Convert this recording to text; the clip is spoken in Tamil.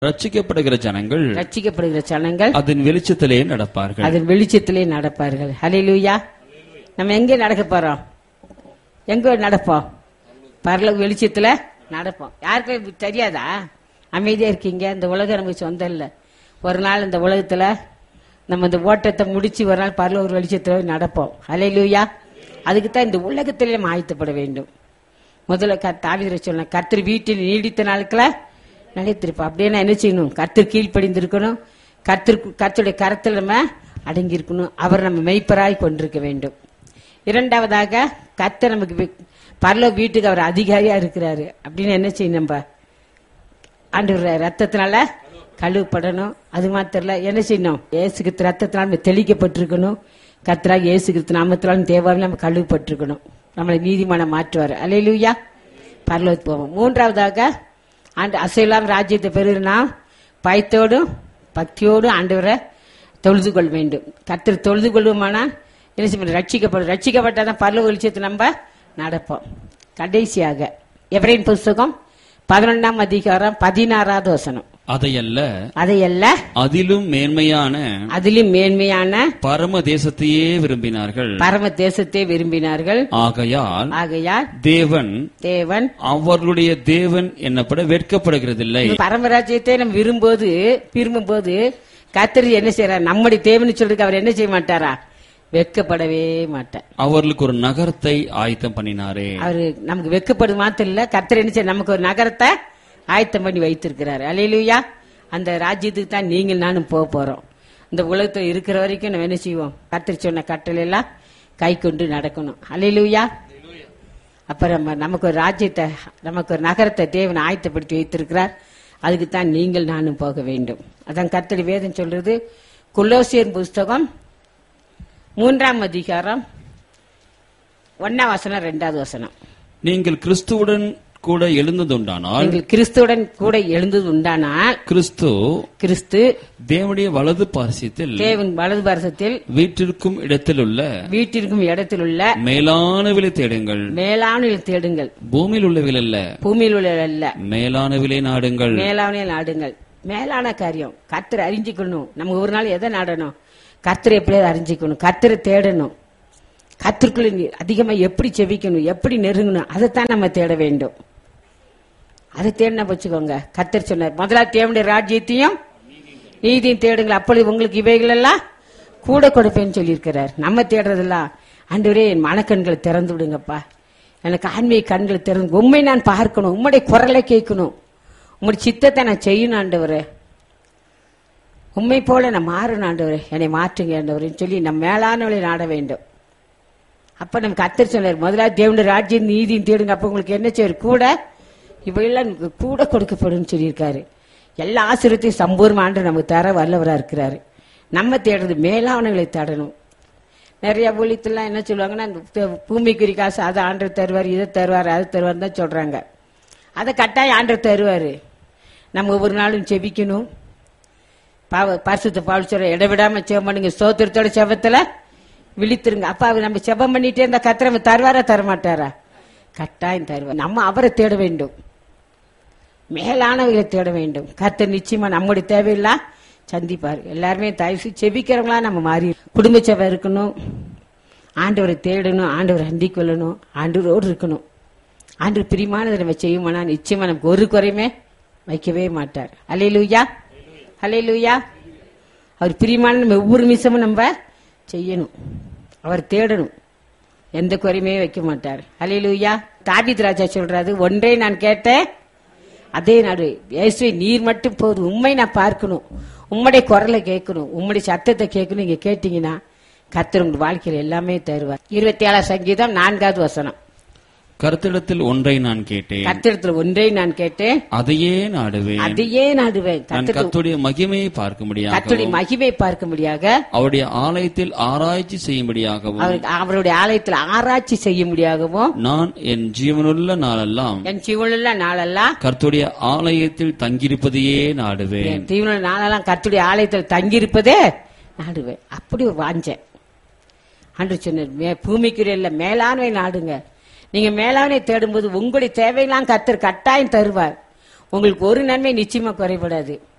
ரட்சிக்கப்படுகிற ஜனங்கள் ரட்சிக்கப்படுகிற ஜனங்கள் அதன் வெளிச்சத்திலே நடப்பார்கள் அதன் வெளிச்சத்திலே நடப்பார்கள் ஹalleluya நம்ம எங்கே நடக்க போறோம் எங்க நடப்போம் பரலோக வெளிச்சத்துல நடப்போம் யாருக்கும் தெரியாதா அமைதியா இருக்கீங்க இந்த உலகம் நமக்கு சொந்தம் இல்ல ஒரு நாள் இந்த உலகத்துல நம்ம இந்த ஓட்டத்தை முடிச்சு ஒரு நாள் பரலோக வெளிச்சத்துல நடப்போம் ஹalleluya அதுக்கு தான் இந்த உலகத்திலே நம்ம ஆயத்தப்பட வேண்டும் முதல்ல தாவிர சொன்ன கர்த்தர் வீட்டில் நீடித்த நாட்கள நிலைத்திருப்போம் அப்படியே நான் என்ன செய்யணும் கர்த்தர் கீழ்ப்படிந்திருக்கணும் கர்த்தர் கர்த்தருடைய கரத்தில் நம்ம அடங்கி இருக்கணும் அவர் நம்ம மெய்ப்பராய் கொண்டிருக்க வேண்டும் இரண்டாவதாக கர்த்தர் நமக்கு வி- பரலோக வீட்டுக்கு அவர் அதிகாரியா இருக்கிறாரு அப்படின்னு என்ன செய்யணும் நம்ம ஆண்டவர் ரத்தத்தினால கழுவப்படணும் அது மாத்திரம் இல்ல என்ன செய்யணும் இயேசுக்கு ரத்தத்தினால் நம்ம தெளிக்கப்பட்டிருக்கணும் கர்த்தராக இயேசுக்கு நாமத்தினாலும் தேவாவில் நம்ம கழுவப்பட்டிருக்கணும் நம்மளை நீதிமானம் மாற்றுவார் அலையிலுயா பரலோகத்து போவோம் மூன்றாவதாக ஆண்டு அசைலாம் ராஜ்யத்தை பெறுனா பயத்தோடும் பக்தியோடும் ஆண்டவரை தொழுது கொள்ள வேண்டும் கர்த்தர் தொழுது கொள்வோமானால் என்ன செய்ய ரட்சிக்கப்படும் ரட்சிக்கப்பட்டாதான் பரலோக வெளிச்சத்தை நம்ம நடப்போம் கடைசியாக எவரின் புஸ்தகம் பதினொன்றாம் அதிகாரம் பதினாறாவது வசனம் அதையல்ல அதையல்ல அதிலும் மேன்மையான அதிலும் மேன்மையான பரம தேசத்தையே விரும்பினார்கள் பரம தேசத்தை விரும்பினார்கள் ஆகையால் ஆகையால் தேவன் தேவன் அவர்களுடைய தேவன் என்னப்பட வெட்கப்படுகிறதில்லை பரமராஜ்யத்தை நம்ம விரும்போது விரும்பும்போது கத்திரி என்ன செய்யறார் நம்முடைய தேவன் சொல்றதுக்கு அவர் என்ன செய்ய மாட்டாரா வெட்கப்படவே மாட்டார் அவர்களுக்கு ஒரு நகரத்தை ஆயத்தம் பண்ணினாரே அவரு நமக்கு வெட்கப்படும் மாத்திரம் இல்ல கர்த்தர் என்ன செய்ய நமக்கு ஒரு நகரத்தை ஆயத்தம் பண்ணி வைத்திருக்கிறாரு அலையிலுயா அந்த ராஜ்யத்துக்கு தான் நீங்கள் நானும் போக போறோம் இந்த உலகத்துல இருக்கிற வரைக்கும் நம்ம என்ன செய்வோம் கர்த்தர் சொன்ன கட்டளை எல்லாம் கை கொண்டு நடக்கணும் அலையிலுயா அப்ப நம்ம நமக்கு ஒரு ராஜ்யத்தை நமக்கு ஒரு நகரத்தை தேவன் ஆயத்தப்படுத்தி வைத்திருக்கிறார் அதுக்கு தான் நீங்கள் நானும் போக வேண்டும் அதான் கர்த்தடி வேதம் சொல்றது குலோசியர் புஸ்தகம் மூன்றாம் அதிகாரம் ஒன்னாம் வசனம் ரெண்டாவது வசனம் நீங்கள் கிறிஸ்துவுடன் கூட எழுந்ததுண்டானால் நீங்கள் கிறிஸ்துவுடன் கூட எழுந்தது உண்டானால் கிறிஸ்து கிறிஸ்து தேவனுடைய வலது பாரசியத்தில் தேவன் வலது பாரசத்தில் வீட்டிற்கும் இடத்தில் உள்ள வீட்டிற்கும் இடத்தில் உள்ள மேலானவிலை தேடுங்கள் மேலான தேடுங்கள் பூமியில் உள்ளவில் அல்ல பூமியில் உள்ள அல்ல மேலானவிலை நாடுங்கள் மேலான நாடுங்கள் மேலான காரியம் கர்த்தரை அறிஞ்சிக்கணும் நம்ம ஒரு நாள் எதை நாடணும் கர்த்தரை எப்படியாவது அறிஞ்சிக்கணும் கர்த்தரை தேடணும் கர்த்தருக்குள்ள நீ அதிகமா எப்படி செவிக்கணும் எப்படி நெருங்கணும் அதைத்தான் நம்ம தேட வேண்டும் அதை தேடினா வச்சுக்கோங்க கர்த்தர் சொன்னார் முதல்ல தேவனுடைய ராஜ்யத்தையும் நீதியும் தேடுங்கள் அப்பொழுது உங்களுக்கு இவைகள் எல்லாம் கூட கொடுப்பேன்னு சொல்லியிருக்கிறார் நம்ம தேடுறதெல்லாம் ஆண்டவரே என் மனக்கண்களை திறந்து விடுங்கப்பா எனக்கு ஆன்மீக கண்களை திறந்து உண்மை நான் பார்க்கணும் உம்முடைய குரலை கேட்கணும் உம்முடைய சித்தத்தை நான் செய்யணும் ஆண்டவரே உண்மை போல நான் மாறணும் ஆண்டவரே என்னை மாற்றுங்க ஆண்டவரேன்னு சொல்லி நம்ம மேலானவளை நாட வேண்டும் அப்ப நம்ம கத்தர் சொன்னார் முதலாவது தேவனுடைய ராஜ்யம் நீதியும் தேடுங்க அப்ப உங்களுக்கு என்ன செய்யும் கூட இவையெல்லாம் உங்களுக்கு கூட கொடுக்கப்படும் சொல்லியிருக்காரு எல்லா ஆசிரியத்தையும் சம்பூர்ண ஆண்டு நமக்கு தர வல்லவரா இருக்கிறாரு நம்ம தேடுறது மேலானவங்களை தேடணும் நிறைய ஊழியத்துலாம் என்ன சொல்லுவாங்கன்னா இந்த பூ- பூமிக்குரிய காசு அதை ஆண்டர் தருவார் இதை தருவார் அதை தருவார் தான் சொல்றாங்க அதை கட்டாயம் ஆண்டர் தருவாரு நம்ம ஒவ்வொரு நாளும் செபிக்கணும் பாவ பரிசுத்த பாவல் சொல்ற இடவிடாம செபம் பண்ணுங்க சோத்திரத்தோட செபத்துல விழித்திருங்க அப்ப அவர் நம்ம செபம் பண்ணிட்டே இருந்தா கத்திர நம்ம தருவாரா தரமாட்டாரா கட்டாயம் தருவார் நம்ம அவரை தேட வேண்டும் மேலானவர்களை தேட வேண்டும் கர்த்தர் நிச்சயமா நம்முடைய தேவையெல்லாம் சந்திப்பார் எல்லாருமே தயவு செய்து செபிக்கிறவங்களா நம்ம மாறி குடும்ப செபம் இருக்கணும் ஆண்டவரை தேடணும் ஆண்டவரை அண்டிக் கொள்ளணும் ஆண்டவரோடு இருக்கணும் ஆண்டு பிரியமானதை நம்ம செய்யுமானா நிச்சயமா நமக்கு ஒரு குறையுமே வைக்கவே மாட்டார் அலையிலுயா அலையிலுயா அவர் பிரியமான நம்ம ஒவ்வொரு நிமிஷமும் நம்ம செய்யணும் அவர் தேடணும் எந்த குறையுமே வைக்க மாட்டார் அலையிலுயா தாபித் ராஜா சொல்றாரு ஒன்றை நான் கேட்டேன் அதே நாடு இயேசுவை நீர் மட்டும் போதும் உண்மை நான் பார்க்கணும் உம்முடைய குரலை கேட்கணும் உம்முடைய சத்தத்தை கேட்கணும் நீங்க கேட்டீங்கன்னா கர்த்தர் உங்க வாழ்க்கையில எல்லாமே தருவார் இருபத்தி ஏழாம் சங்கீதம் நான்காவது வசனம் கருத்திடத்தில் ஒன்றை நான் கேட்டேன் கர்த்தரிடத்துல ஒன்றை நான் கேட்டேன் அதையே நாடுவேன் அதையே நாடுவேன் நான் கர்த்தர் கர்த்தருடைய மகிமையை பார்க்க கர்த்தருடைய முடியாது மகிமை பார்க்க முடியாக அவருடைய ஆலயத்தில் ஆராய்ச்சி செய்யும்படியாகவும் அவர் அவருடைய ஆலயத்தில் ஆராய்ச்சி செய்ய முடியாகவும் நான் என் ஜீவனுள்ள நாளெல்லாம் என் ஜீவனுள்ள நாளெல்லாம் கர்த்தருடைய ஆலயத்தில் தங்கியிருப்பதையே நாடுவேன் என் தீவன நாளெல்லாம் கர்த்தருடைய ஆலயத்தில் தங்கியிருப்பதே நாடுவேன் அப்படி ஒரு வாஞ்சேன் அன்று சொன்னார் மே பூமிக்குரிய இல்ல மேலானவை நாடுங்க நீங்க மேலானவை தேடும்போது உங்களுடைய தேவையெல்லாம் கர்த்தர் கட்டாயம் தருவார் உங்களுக்கு ஒரு நன்மை நிச்சயமா குறைபடாது